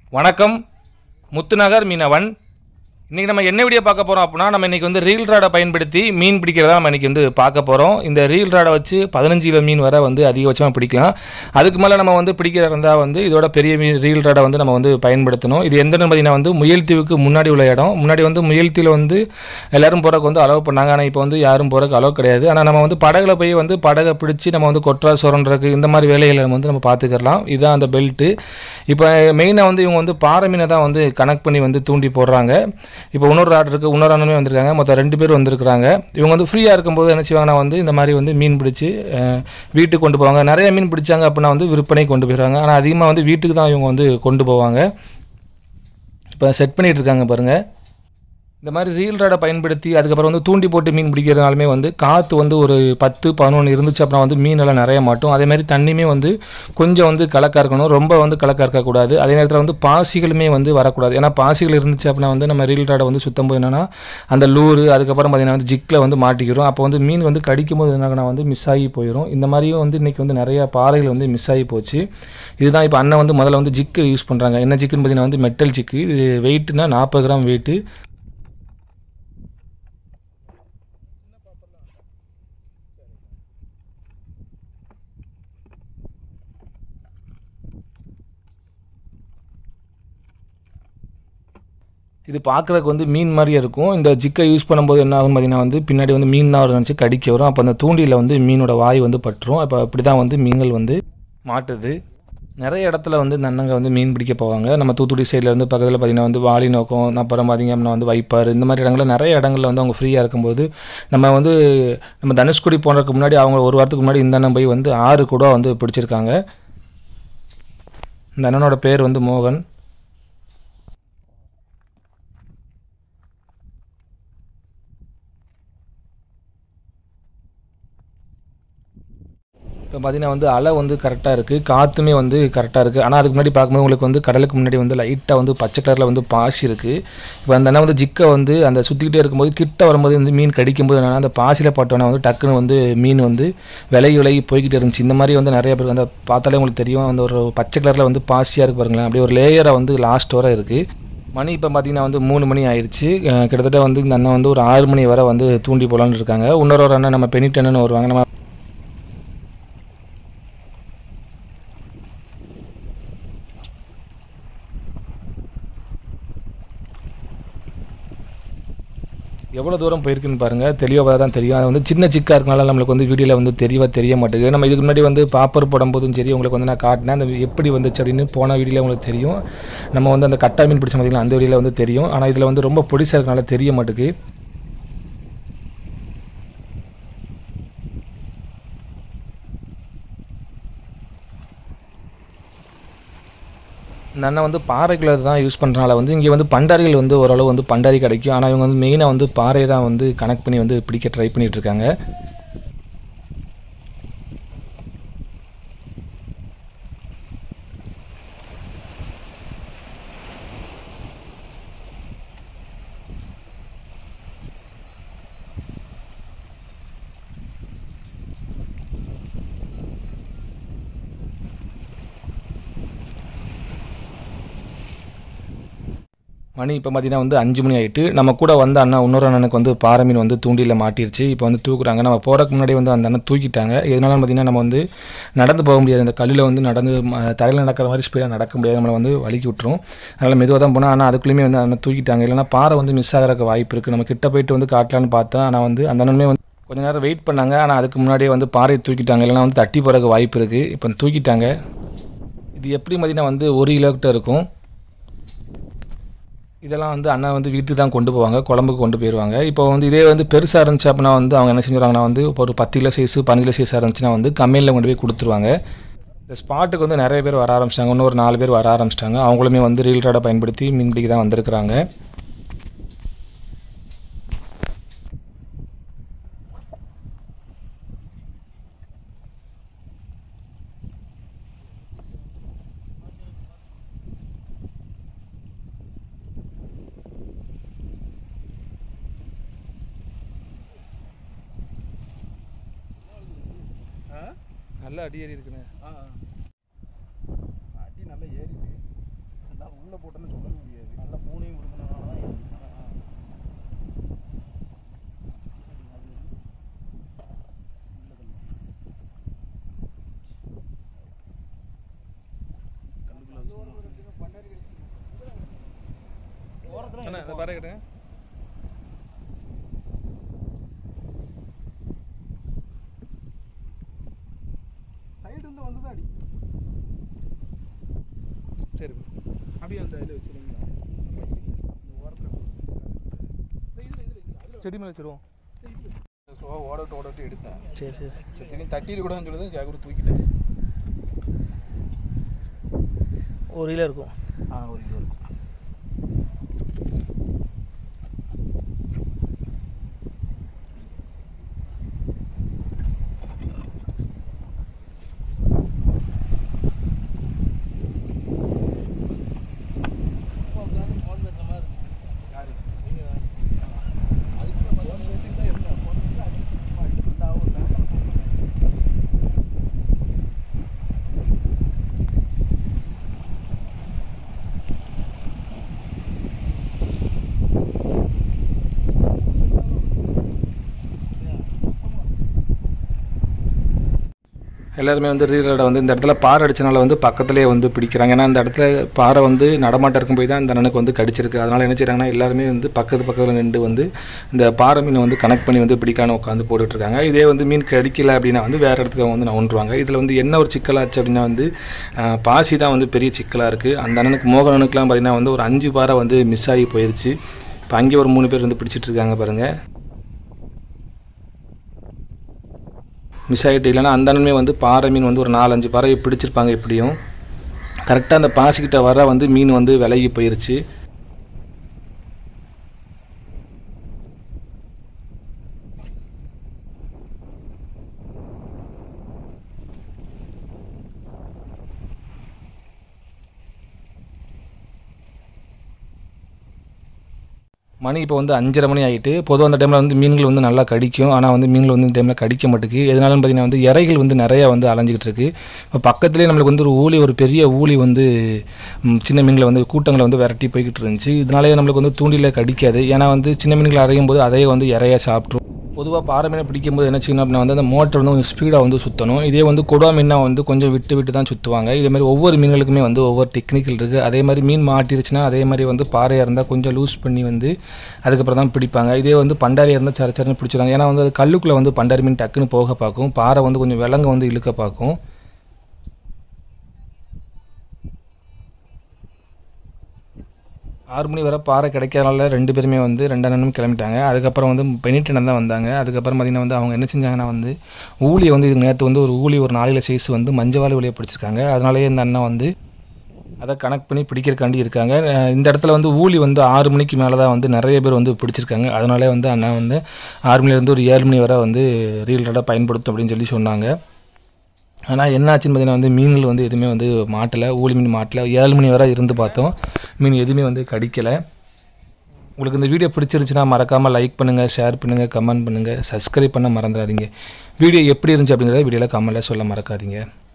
வணக்கம் முத்துநகர் மீனவன் இன்றைக்கி நம்ம என்ன வீடியோ பார்க்க போகிறோம் அப்படின்னா நம்ம இன்றைக்கி வந்து ரீல் ராடை பயன்படுத்தி மீன் பிடிக்கிறதா நம்ம இன்றைக்கி வந்து பார்க்க போகிறோம் இந்த ரீல் ராடை வச்சு பதினஞ்சு கிலோ மீன் வரை வந்து அதிகபட்சமாக பிடிக்கலாம் அதுக்கு மேலே நம்ம வந்து பிடிக்கிறதா இருந்தால் வந்து இதோட பெரிய மீன் ரீல் ராடை வந்து நம்ம வந்து பயன்படுத்தணும் இது எந்த பார்த்தீங்கன்னா வந்து முயல் தீவுக்கு முன்னாடி உள்ள இடம் முன்னாடி வந்து முயல் தீவில் வந்து எல்லாரும் போகிறக்கு வந்து அலோவ் பண்ணாங்க ஆனால் இப்போ வந்து யாரும் போகிறக்கு அலோவ் கிடையாது ஆனால் நம்ம வந்து படகுல போய் வந்து படகை பிடிச்சி நம்ம வந்து கொற்றா சுரண்டுறதுக்கு இந்த மாதிரி வேலைகளை நம்ம வந்து நம்ம பார்த்துக்கலாம் இதுதான் அந்த பெல்ட்டு இப்போ மெயினாக வந்து இவங்க வந்து பாறை மீனை தான் வந்து கனெக்ட் பண்ணி வந்து தூண்டி போடுறாங்க இப்போ இன்னொரு ஆர்டர் இருக்குது இன்னொரு அண்ணனுமே வந்திருக்காங்க மொத்தம் ரெண்டு பேர் வந்திருக்கிறாங்க இவங்க வந்து ஃப்ரீயாக இருக்கும்போது என்ன செய்வாங்கன்னா வந்து இந்த மாதிரி வந்து மீன் பிடிச்சி அஹ், வீட்டுக்கு கொண்டு போவாங்க நிறைய மீன் பிடிச்சாங்க அப்படின்னா வந்து விற்பனை கொண்டு போயிடுவாங்க ஆனால் அதிகமாக வந்து வீட்டுக்கு தான் இவங்க வந்து கொண்டு போவாங்க இப்போ செட் பண்ணிட்டு இருக்காங்க பாருங்கள் இந்த மாதிரி ரீல் ராடை பயன்படுத்தி அதுக்கப்புறம் வந்து தூண்டி போட்டு மீன் பிடிக்கிறதுனாலுமே வந்து காற்று வந்து ஒரு பத்து பதினொன்று இருந்துச்சு அப்புறம் வந்து மீன் எல்லாம் நிறைய மாட்டும் அதே மாதிரி தண்ணியுமே வந்து கொஞ்சம் வந்து கலக்கா இருக்கணும் ரொம்ப வந்து கலக்கா இருக்கக்கூடாது அதே நேரத்தில் வந்து பாசிகளுமே வந்து வரக்கூடாது ஏன்னா பாசிகள் இருந்துச்சு அப்படின்னா வந்து நம்ம ரீல் ராடை வந்து சுத்தம் போது என்னன்னா அந்த லூரு அதுக்கப்புறம் பார்த்தீங்கன்னா வந்து ஜிக்கில் வந்து மாட்டிக்கிறோம் அப்போ வந்து மீன் வந்து கடிக்கும் போது என்ன வந்து மிஸ் ஆகி போயிடும் இந்த மாதிரியும் வந்து இன்றைக்கி வந்து நிறைய பாறைகள் வந்து மிஸ் ஆகி போச்சு இதுதான் இப்போ அண்ணன் வந்து முதல்ல வந்து ஜிக்கு யூஸ் பண்ணுறாங்க என்ன ஜிக்குன்னு பார்த்தீங்கன்னா வந்து மெட்டல் ஜிக்கு இது வெயிட்னா நாற்பது கிராம் வெயிட்டு இது பார்க்குறதுக்கு வந்து மீன் மாதிரியே இருக்கும் இந்த ஜிக்கை யூஸ் பண்ணும்போது என்ன ஆகும் பார்த்தீங்கன்னா வந்து பின்னாடி வந்து மீன் தான் நினச்சி கடிக்க வரும் அப்போ அந்த தூண்டியில் வந்து மீனோட வாய் வந்து பட்டுரும் அப்போ அப்படி தான் வந்து மீன்கள் வந்து மாட்டுது நிறைய இடத்துல வந்து இந்த அண்ணங்க வந்து மீன் பிடிக்க போவாங்க நம்ம தூத்துக்குடி சைடில் வந்து பக்கத்தில் பார்த்தீங்கன்னா வந்து வாலி நோக்கம் அப்புறம் பார்த்தீங்க அப்படின்னா வந்து வைப்பார் இந்த மாதிரி இடங்களில் நிறைய இடங்களில் வந்து அவங்க ஃப்ரீயாக இருக்கும்போது நம்ம வந்து நம்ம தனுஷ்கோடி போனதுக்கு முன்னாடி அவங்க ஒரு வாரத்துக்கு முன்னாடி இந்த அண்ணன் போய் வந்து ஆறு கூட வந்து பிடிச்சிருக்காங்க இந்த அண்ணனோட பேர் வந்து மோகன் இப்போ பார்த்தீங்கன்னா வந்து அலை வந்து கரெக்டாக இருக்குது காற்றுமே வந்து கரெக்டாக இருக்குது ஆனால் அதுக்கு முன்னாடி பார்க்கும்போது உங்களுக்கு வந்து கடலுக்கு முன்னாடி வந்து லைட்டாக வந்து பச்சை கலரில் வந்து பாசி இருக்குது இப்போ அந்த அண்ணன் வந்து ஜிக்கை வந்து அந்த சுற்றிக்கிட்டே இருக்கும்போது கிட்ட வரும்போது வந்து மீன் கடிக்கும்போது என்னன்னா அந்த பாசியில் பட்டோன்னே வந்து டக்குன்னு வந்து மீன் வந்து விலகி விலகி போய்கிட்டே இருந்துச்சு இந்த மாதிரி வந்து நிறைய பேருக்கு வந்து பார்த்தாலே உங்களுக்கு தெரியும் அந்த ஒரு பச்சை கலரில் வந்து பாசியாக இருக்கு பாருங்களேன் அப்படியே ஒரு லேயரை வந்து லாஸ்ட் வரை இருக்குது மணி இப்போ பார்த்தீங்கன்னா வந்து மூணு மணி ஆயிடுச்சு அஹ் கிட்டத்தட்ட வந்து இந்த அண்ணன் வந்து ஒரு ஆறு மணி வரை வந்து தூண்டி போகலான்னு இருக்காங்க இன்னொரு ஒரு அண்ணன் நம்ம பெனிட் அண்ணன் வருவாங்க நம்ம எவ்வளோ தூரம் போயிருக்குன்னு பாருங்கள் தெளிவாக தான் தெரியும் அது வந்து சின்ன சிக்காக இருக்கனால நம்மளுக்கு வந்து வீடியோவில் வந்து தெளிவாக தெரிய மாட்டேங்குது நம்ம இதுக்கு முன்னாடி வந்து பாப்பர் போடும்போதும் சரி உங்களுக்கு வந்து நான் காட்டினேன் அந்த எப்படி வந்துச்சு அப்படின்னு போன வீடியோவில் உங்களுக்கு தெரியும் நம்ம வந்து அந்த கட்டா மீன் பிடிச்ச பார்த்தீங்கன்னா அந்த வீடியோவில் வந்து தெரியும் ஆனால் இதில் வந்து ரொம்ப பொடிசாக இருக்கனால தெரிய மாட்டேங்குது இந்த அண்ணன் வந்து பாறைகளை தான் யூஸ் பண்ணுறனால வந்து இங்கே வந்து பண்டாரிகள் வந்து ஓரளவு வந்து பண்டாரி கிடைக்கும் ஆனால் இவங்க வந்து மெயினாக வந்து பாறை தான் வந்து கனெக்ட் பண்ணி வந்து பிடிக்க ட்ரை பண்ணிட்டு இருக்காங்க மணி இப்போ பார்த்தீங்கன்னா வந்து அஞ்சு மணி ஆயிட்டு நம்ம கூட வந்த அண்ணா இன்னொரு அண்ணனுக்கு வந்து பாறை மீன் வந்து தூண்டியில் மாட்டிருச்சு இப்போ வந்து தூக்குறாங்க நம்ம போகிறதுக்கு முன்னாடி வந்து அந்த அண்ணன் தூக்கிட்டாங்க எதனால பார்த்தீங்கன்னா நம்ம வந்து நடந்து போக முடியாது அந்த கல்லில் வந்து நடந்து தரையில் நடக்கிற மாதிரி ஸ்பீடாக நடக்க முடியாது நம்மளை வந்து வலிக்கி விட்டுரும் அதனால் மெதுவாக தான் போனால் ஆனால் அதுக்குள்ளேயுமே வந்து அந்த அண்ணன் தூக்கிட்டாங்க இல்லைன்னா பாறை வந்து மிஸ் ஆகிறதுக்கு வாய்ப்பு இருக்குது நம்ம கிட்ட போயிட்டு வந்து காட்டலான்னு பார்த்தா ஆனால் வந்து அந்த அண்ணனுமே வந்து கொஞ்ச நேரம் வெயிட் பண்ணாங்க ஆனால் அதுக்கு முன்னாடியே வந்து பாறையை தூக்கிட்டாங்க இல்லைன்னா வந்து தட்டி போகிறதுக்கு வாய்ப்பு இருக்குது இப்போ தூக்கிட்டாங்க இது எப்படி பார்த்தீங்கன்னா வந்து ஒரு கிலோக்கிட்ட இருக்கும் இதெல்லாம் வந்து அண்ணா வந்து வீட்டுக்கு தான் கொண்டு போவாங்க குழம்புக்கு கொண்டு போயிடுவாங்க இப்போ வந்து இதே வந்து பெருசாக இருந்துச்சு அப்படின்னா வந்து அவங்க என்ன செஞ்சுருவாங்கன்னா வந்து இப்போ ஒரு பத்து கிலோ சைஸு பதினஞ்சு கிலோ சைஸாக இருந்துச்சுன்னா வந்து கம்மியில் கொண்டு போய் கொடுத்துருவாங்க இந்த ஸ்பாட்டுக்கு வந்து நிறைய பேர் வர ஆரம்பிச்சிட்டாங்க இன்னும் ஒரு நாலு பேர் வர ஆரம்பிச்சிட்டாங்க அவங்களுமே வந்து ரீல் ராடை பயன்படுத்தி மீன் பிடிக்க தான் வந்திருக்கிறாங்க நல்ல அடி ஏறி இருக்குண்ணே அடி நல்லா ஏறிட்டு இருந்தாலும் உள்ள போட்டோன்னு சொல்ல முடியாது நல்ல பூனையும் கொடுக்கணும்னால தான் ஏறிட்டான். ஆ. அது உள்ள தள்ளு. கல்லுக்குள்ள ஓரத்துல அண்ணா இதை பாரு கேட்டுங்க சைடு இருந்து வந்ததா அடி சரி அப்படியே அந்த இதில் வச்சிருங்களா இந்த ஓரத்தில் இதில் இதில் இதில் அதில் செடி மேலே வச்சிருவோம் ஸோ ஓடட்டு ஓடட்டு எடுத்தேன் சரி சரி சரி தட்டியில் கூட சொல்லுது ஜாகூர் தூக்கிட்டேன் ஒரு கிலோ இருக்கும் ஆ ஒரு கிலோ இருக்கும் யாரு? அதுக்கு நான் phone பேசிட்டு தான் இருந்தேன். phone பேசி அடிச்சு சும்மா அடிச்சு வந்தா ஒரு பேங்க்ல phone பண்ணேன். எல்லாருமே வந்து ரீலோட வந்து இந்த இடத்துல பாறை அடிச்சனால வந்து பக்கத்துலேயே வந்து பிடிக்கிறாங்க ஏன்னா இந்த இடத்துல பாறை வந்து நடமாட்டம் இருக்கும் போய் தான் இந்த அண்ணனுக்கு வந்து கடிச்சிருக்கு அதனால் என்ன செய்றாங்கன்னா எல்லாருமே வந்து பக்கத்து பக்கத்தில் நின்று வந்து இந்த பாறை மீனை வந்து கனெக்ட் பண்ணி வந்து பிடிக்கான்னு உட்காந்து போட்டுட்ருக்காங்க இதே வந்து மீன் கிடைக்கல அப்படின்னா வந்து வேறு இடத்துக்கு அவங்க வந்து நவுண்டுருவாங்க இதில் வந்து என்ன ஒரு சிக்கலாச்சு அப்படின்னா வந்து ஆஹ், பாசி தான் வந்து பெரிய சிக்கலாக இருக்குது அந்த அண்ணனுக்கு மோகனனுக்குலாம் பார்த்திங்கன்னா வந்து ஒரு அஞ்சு பாறை வந்து மிஸ் ஆகி போயிடுச்சு இப்போ அங்கே ஒரு மூணு பேர் வந்து பிடிச்சிட்டு இருக்காங்க பாருங்கள் மிஸ் ஆகிட்டு இல்லைன்னா அந்த அண்ணனுமே வந்து பாறை மீன் வந்து ஒரு நாலஞ்சு பாறை பிடிச்சிருப்பாங்க எப்படியும் கரெக்டாக அந்த பாசிக்கிட்ட வர வந்து மீன் வந்து விலகி போயிருச்சு மணி இப்போ வந்து அஞ்சரை மணி ஆகிட்டு பொதுவாக அந்த டைமில் வந்து மீன்கள் வந்து நல்லா கடிக்கும் ஆனால் வந்து மீன்கள் வந்து இந்த டைமில் கடிக்க மாட்டேங்குது எதனாலன்னு பார்த்தீங்கன்னா வந்து இறைகள் வந்து நிறையா வந்து அலைஞ்சிக்கிட்டு இருக்கு இப்போ பக்கத்துலேயே நம்மளுக்கு வந்து ஒரு ஊழி ஒரு பெரிய ஊழி வந்து ம், சின்ன மீன்களை வந்து கூட்டங்களை வந்து விரட்டி போய்கிட்டு இருந்துச்சு இதனாலேயே நம்மளுக்கு வந்து தூண்டில கடிக்காது ஏன்னா வந்து சின்ன மீன்கள் அரையும் போது அதையே வந்து இறையா சாப்பிட்ரும் பொதுவாக பாறை மீனை பிடிக்கும்போது என்ன செய்யணும் அப்படின்னா வந்து அந்த மோட்டர் வந்து கொஞ்சம் ஸ்பீடாக வந்து சுற்றணும் இதே வந்து கொடுவா மீனா வந்து கொஞ்சம் விட்டு விட்டு தான் சுற்றுவாங்க இதே மாதிரி ஒவ்வொரு மீன்களுக்குமே வந்து ஒவ்வொரு டெக்னிக்கல் இருக்குது அதே மாதிரி மீன் மாட்டிருச்சுன்னா அதே மாதிரி வந்து பாறையாக இருந்தால் கொஞ்சம் லூஸ் பண்ணி வந்து அதுக்கப்புறம் தான் பிடிப்பாங்க இதே வந்து பண்டாரியாக இருந்தால் சர சரன்னு பிடிச்சிடுவாங்க ஏன்னா வந்து அது கல்லுக்குள்ளே வந்து பண்டாரி மீன் டக்குன்னு போக பார்க்கும் பாறை வந்து கொஞ்சம் விலங்க வந்து இழுக்க பார்க்கும் ஆறு மணி வரை பாறை கிடைக்காதனால ரெண்டு பேருமே வந்து ரெண்டு அண்ணனும் கிளம்பிட்டாங்க அதுக்கப்புறம் வந்து பெனிட்டன் தான் வந்தாங்க அதுக்கப்புறம் பார்த்திங்கன்னா வந்து அவங்க என்ன செஞ்சாங்கன்னா வந்து ஊழியை வந்து இது நேற்று வந்து ஒரு ஊழி ஒரு நாளையில் சைஸ் வந்து மஞ்சவாளி ஊழியை பிடிச்சிருக்காங்க அதனாலேயே இந்த அண்ணன் வந்து அதை கனெக்ட் பண்ணி பிடிக்கிறக்காண்டி இருக்காங்க அஹ் இந்த இடத்துல வந்து ஊழி வந்து ஆறு மணிக்கு மேலே தான் வந்து நிறைய பேர் வந்து பிடிச்சிருக்காங்க அதனாலே வந்து அண்ணன் வந்து ஆறு மணிலேருந்து ஒரு ஏழு மணி வரை வந்து ரீல் ரடாக பயன்படுத்தும் அப்படின்னு சொல்லி சொன்னாங்க ஆனால் என்னாச்சுன்னு பார்த்தீங்கன்னா வந்து மீன்கள் வந்து எதுவுமே வந்து மாட்டலை ஊழி மீன் மாட்டலை ஏழு மணி வரை இருந்து பார்த்தோம் மீன் எதுவுமே வந்து கடிக்கலை உங்களுக்கு இந்த வீடியோ பிடிச்சிருந்துச்சுன்னா மறக்காமல் லைக் பண்ணுங்கள் ஷேர் பண்ணுங்கள் கமெண்ட் பண்ணுங்கள் சப்ஸ்கிரைப் பண்ண மறந்துடாதீங்க வீடியோ எப்படி இருந்துச்சு அப்படிங்கிறத வீடியோவில் கமெண்ட்டில் சொல்ல மறக்காதீங்க